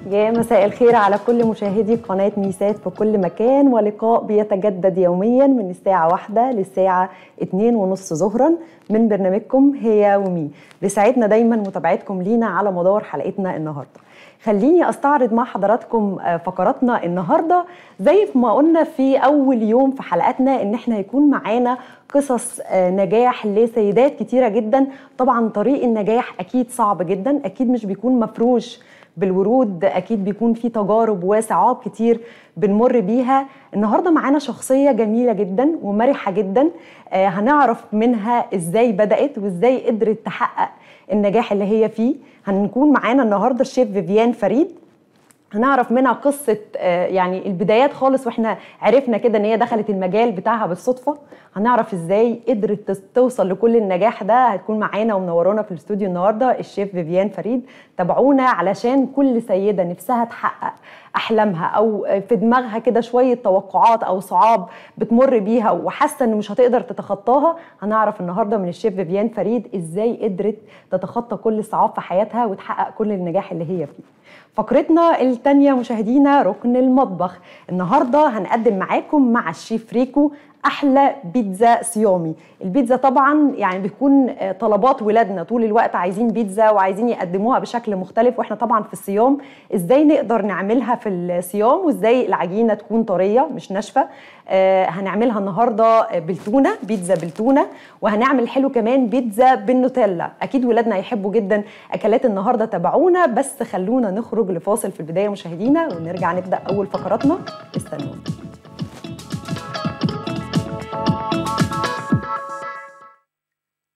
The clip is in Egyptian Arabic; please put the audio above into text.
يا مساء الخير على كل مشاهدي قناة ميسات في كل مكان ولقاء بيتجدد يوميا من الساعة واحدة للساعة اتنين ونص ظهرا من برنامجكم هي ومي بيسعدنا دايما متابعتكم لينا على مدار حلقتنا النهارده خليني استعرض مع حضراتكم فقراتنا النهارده زي ما قلنا في اول يوم في حلقاتنا ان احنا هيكون معانا قصص نجاح لسيدات كتيره جدا طبعا طريق النجاح اكيد صعب جدا اكيد مش بيكون مفروش بالورود اكيد بيكون في تجارب وصعاب كتير بنمر بيها النهارده معانا شخصيه جميله جدا ومرحه جدا آه هنعرف منها ازاي بدات وازاي قدرت تحقق النجاح اللي هي فيه هنكون معانا النهارده الشيف فيفيان فريد هنعرف منها قصة يعني البدايات خالص واحنا عرفنا كده ان هي دخلت المجال بتاعها بالصدفة هنعرف ازاي قدرت توصل لكل النجاح ده هتكون معانا ومنورانا في الاستوديو النهارده الشيف فيفيان فريد تابعونا علشان كل سيدة نفسها تحقق احلامها او في دماغها كده شويه توقعات او صعاب بتمر بيها وحاسه ان مش هتقدر تتخطاها هنعرف النهارده من الشيف فيفيان فريد ازاي قدرت تتخطى كل الصعاب في حياتها وتحقق كل النجاح اللي هي فيه فقرتنا الثانيه مشاهدينا ركن المطبخ النهارده هنقدم معاكم مع الشيف ريكو احلى بيتزا صيامي البيتزا طبعا يعني بيكون طلبات ولادنا طول الوقت عايزين بيتزا وعايزين يقدموها بشكل مختلف واحنا طبعا في الصيام ازاي نقدر نعملها في الصيام وازاي العجينه تكون طريه مش ناشفه آه هنعملها النهارده بالتونه بيتزا بالتونه وهنعمل حلو كمان بيتزا بالنوتيلا اكيد ولادنا هيحبوا جدا اكلات النهارده تابعونا بس خلونا نخرج لفاصل في البدايه مشاهدينا ونرجع نبدا اول فقراتنا استنونا